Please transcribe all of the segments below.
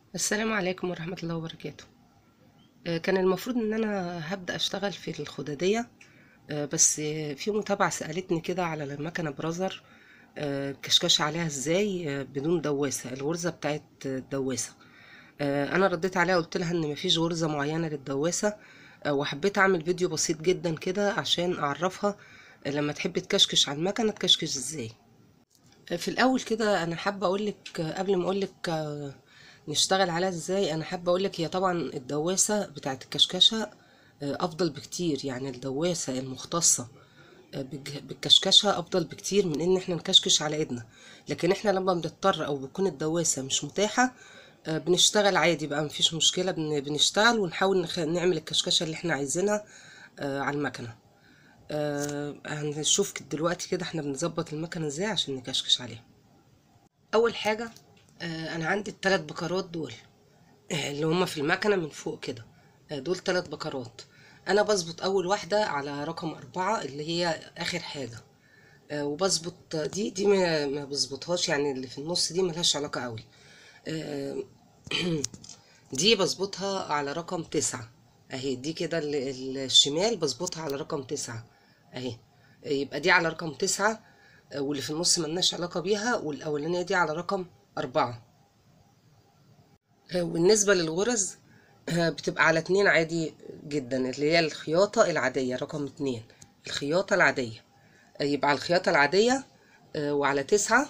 السلام عليكم ورحمة الله وبركاته آه، كان المفروض ان انا هبدأ اشتغل في الخدادية آه، بس آه، في متابعة سألتني كده على المكنة برازر آه، كشكش عليها ازاي آه، بدون دواسة الغرزة بتاعت الدواسة آه، انا رديت عليها قلت لها ان مفيش غرزة معينة للدواسة آه، وحبيت اعمل فيديو بسيط جدا كده عشان اعرفها آه، لما تحب تكشكش على المكنة تكشكش ازاي في الاول كده انا حابه اقول لك قبل ما اقول لك نشتغل عليها ازاي انا حابه اقول لك هي طبعا الدواسه بتاعه الكشكشه آه، افضل بكتير يعني الدواسه المختصه آه، بالج- بالكشكشه افضل بكتير من ان احنا نكشكش على ايدنا لكن احنا لما بنضطر او بتكون الدواسه مش متاحه آه، بنشتغل عادي بقى مفيش مشكله بن- بنشتغل ونحاول نخ- نعمل الكشكشه اللي احنا عايزينها آه، على المكنه آه، هنشوف دلوقتي كده احنا بنظبط المكنه ازاي عشان نكشكش عليها اول حاجه آه، انا عندي الثلاث بكرات دول آه، اللي هما في المكنه من فوق كده آه، دول ثلاث بكرات انا بظبط اول واحده على رقم أربعة اللي هي اخر حاجه آه، وبظبط دي دي ما ما بظبطهاش يعني اللي في النص دي ملهاش علاقه قوي آه، دي بظبطها على رقم تسعة اهي دي كده ال- ال- الشمال بظبطها على رقم تسعة اهي يبقى دي على رقم تسعة آه، واللي في النص ملناش علاقة بيها والأولانية دي على رقم أربعة آه، وبالنسبة للغرز آه، بتبقى على اتنين عادي جدا اللي هي الخياطة العادية رقم اتنين الخياطة العادية آه، يبقى على الخياطة العادية آه، وعلى تسعة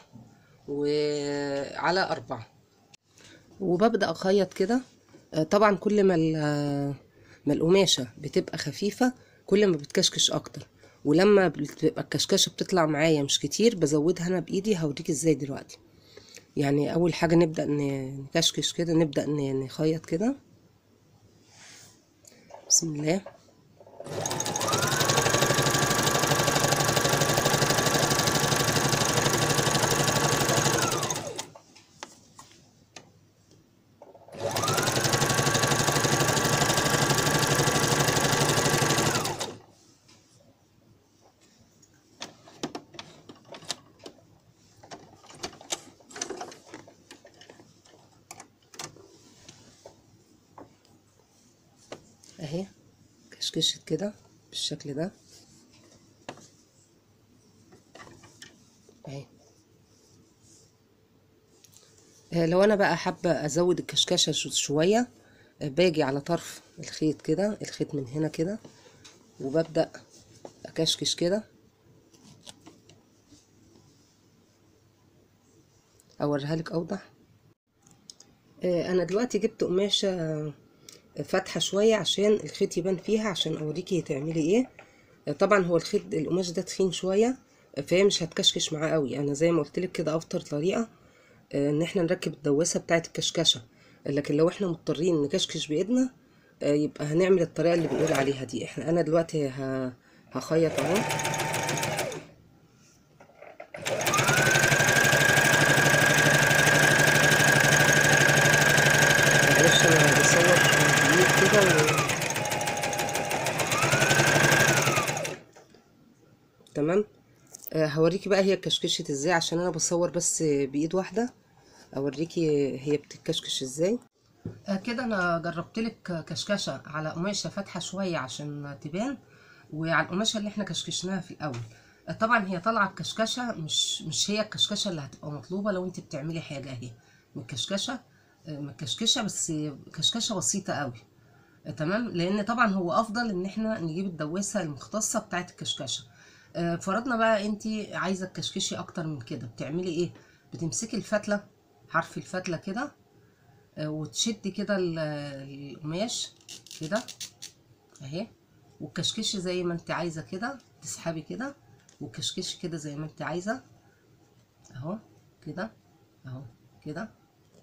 وعلى أربعة وببدأ أخيط كده آه، طبعا كل ما ال- آه، ما القماشة بتبقى خفيفة كل ما بتكشكش أكتر ولما بتبقى الكشكشة بتطلع معايا مش كتير بزودها أنا بإيدي هوريك إزاي دلوقتي يعني أول حاجة نبدأ ن- نكشكش كده نبدأ ن- نخيط كده بسم الله أهي كشكشت كده بالشكل ده أهي آه، لو انا بقى حابه ازود الكشكشه شو- شويه آه، باجي على طرف الخيط كده الخيط من هنا كده وببدا اكشكش كده اوريها لك اوضح آه، انا دلوقتي جبت قماشه آه، فاتحه شويه عشان الخيط يبان فيها عشان اوريكي تعملي ايه آه، طبعا هو الخيط القماش ده تخين شويه آه، فهي مش هتكشكش معاه قوي انا زي ما قلت لك كده افضل طريقه آه، ان احنا نركب الدواسه بتاعه الكشكشه لكن لو احنا مضطرين نكشكش بايدنا آه، يبقى هنعمل الطريقه اللي بنقول عليها دي احنا انا دلوقتي ه- هخيط اهو معلش انا بصور بايد كده و... تمام آه، هوريكي بقى هي اتكشكشت ازاي عشان انا بصور بس بايد واحده اوريكي هي بتتكشكش ازاي آه، كده انا جربت لك كشكشه على قماشه فاتحه شويه عشان تبان وعلى القماشه اللي احنا كشكشناها في الاول آه، طبعا هي طالعه الكشكشه مش مش هي الكشكشه اللي هتبقى مطلوبه لو انت بتعملي حاجه اهي متكشكشه آه، متكشكشه بس كشكشه بسيطه قوي آه، تمام لان طبعا هو افضل ان احنا نجيب الدواسه المختصه بتاعه الكشكشه آه، فرضنا بقى انت عايزه تكشكشي اكتر من كده بتعملي ايه بتمسكي الفتله حرف الفتله كده آه، وتشدي كده ال- القماش كده اهي وتكشكشي زي ما انت عايزه كده تسحبي كده وتكشكشي كده زي ما انت عايزه اهو كده اهو كده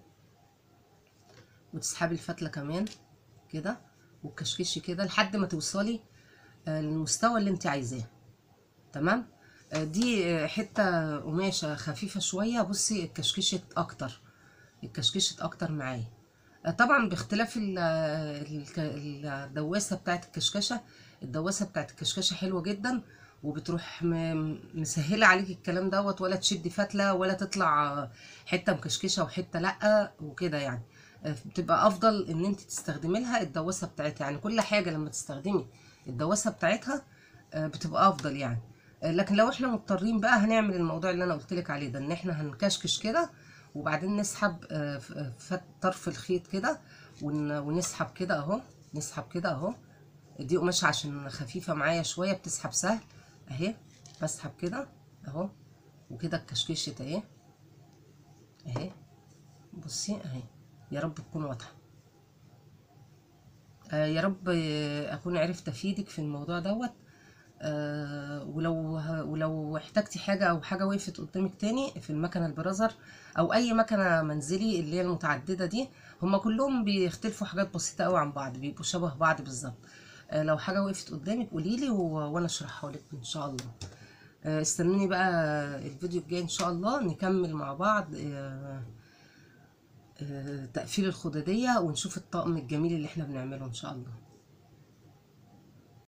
وتسحبي الفتله كمان كده وتكشكشي كده لحد ما توصلي آه، للمستوى اللي انت عايزاه تمام آه، دي آه، حته قماشه خفيفه شويه بصي اتكشكشت اكتر اتكشكشت اكتر معايا آه، طبعا باختلاف ال- الك- الدواسه بتاعت الكشكشه الدواسه بتاعت الكشكشه حلوه جدا وبتروح م- مسهله عليك الكلام دوت ولا تشدي فتله ولا تطلع حته مكشكشه وحته لا وكده يعني آه، بتبقى افضل ان انت تستخدمي لها الدواسه بتاعتها يعني كل حاجه لما تستخدمي الدواسه بتاعتها آه، بتبقى افضل يعني آه، لكن لو احنا مضطرين بقى هنعمل الموضوع اللي انا قلت لك عليه ده ان احنا هنكشكش كده وبعدين نسحب آه، ف- آه، فت طرف الخيط كده ون- ونسحب كده اهو نسحب كده اهو دي قماشة عشان خفيفة معايا شوية بتسحب سهل اهي بسحب كده اهو وكده اتكشكشت اهي اهي بصي اهي يا رب تكون واضحة آه يا رب آه، اكون عرفت افيدك في الموضوع دوت آه ولو ولو احتجتي حاجة او حاجة وقفت قدامك تاني في المكنة البرازر او اي مكنة منزلي اللي هي المتعددة دي هما كلهم بيختلفوا حاجات بسيطة قوي عن بعض بيبقوا شبه بعض بالظبط آه لو حاجة وقفت قدامك قوليلي و... وانا اشرحها لك ان شاء الله آه استنوني بقى الفيديو الجاي ان شاء الله نكمل مع بعض آه آه تقفيل الخدادية ونشوف الطقم الجميل اللي احنا بنعمله ان شاء الله